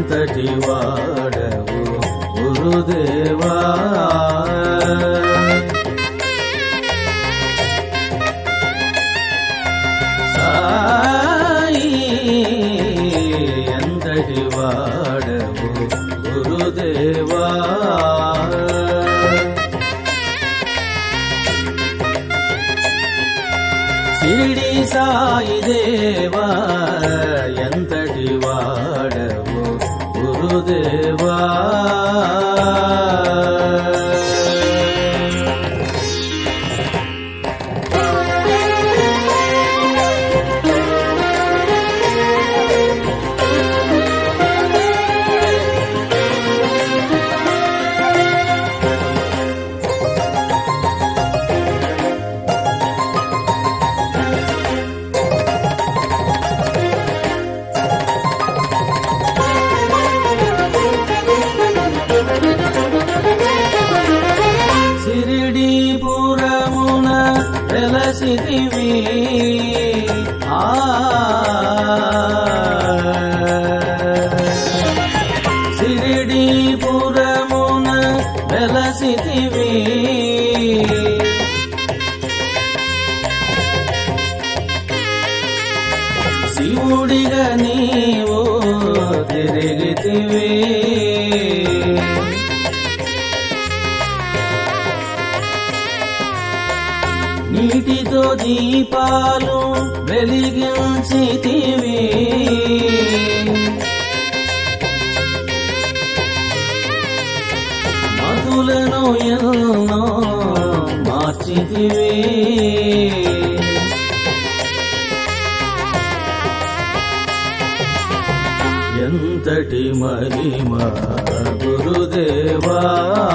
ఎంతటి వాడవు గురుదేవా సాయి ఎంతటి వాడవు గురుదేవా షిరిడి సాయి దేవా ఎంతటి వాడవు గురుదేవా సిరిడి పురమున వెలసిదివి ఆ సిరిడి పురమున వెలసిదివి శివుడిగా నీవు తిరిగితివి నీటితో దీపాలు వెలిగించితివి మధులను ఎన్నో మార్చితివి ఎంతటి మహిమ గురుదేవా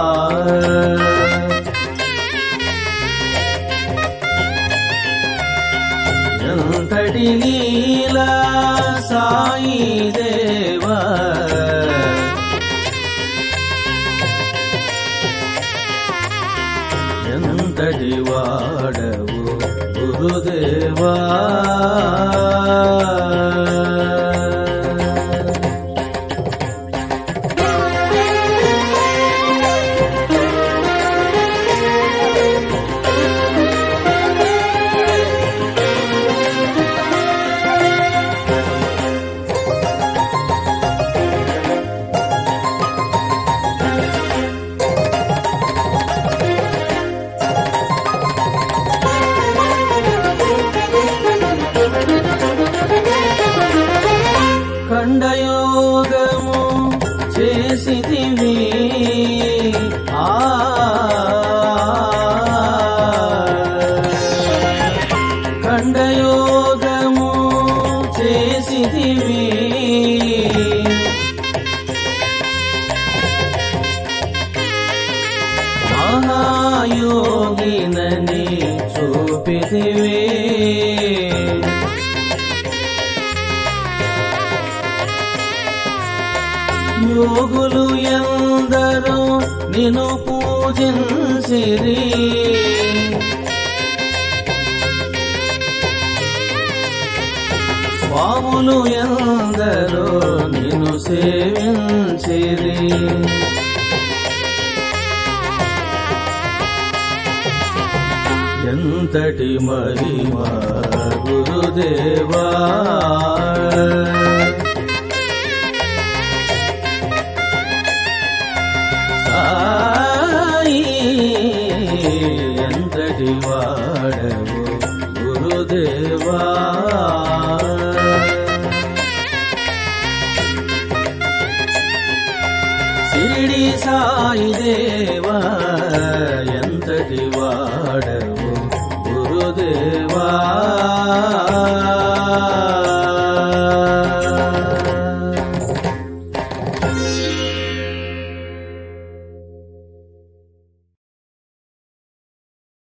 ఎంతటి లీలా సాయి దేవా ఎంతటి వాడవు గురుదేవా ఖండయోగము చేసితివి ఆ ఖండయోగము చేసితివి మహాయోగినని చూపితివి యోగులు ఎందరో నిన్ను పూజించిరి స్వాములు ఎందరో నిన్ను సేవించిరి ఎంతటి మహిమ గురుదేవా సాయి ఎంతటి వాడవు గురుదేవా షిరిడి సాయి దేవా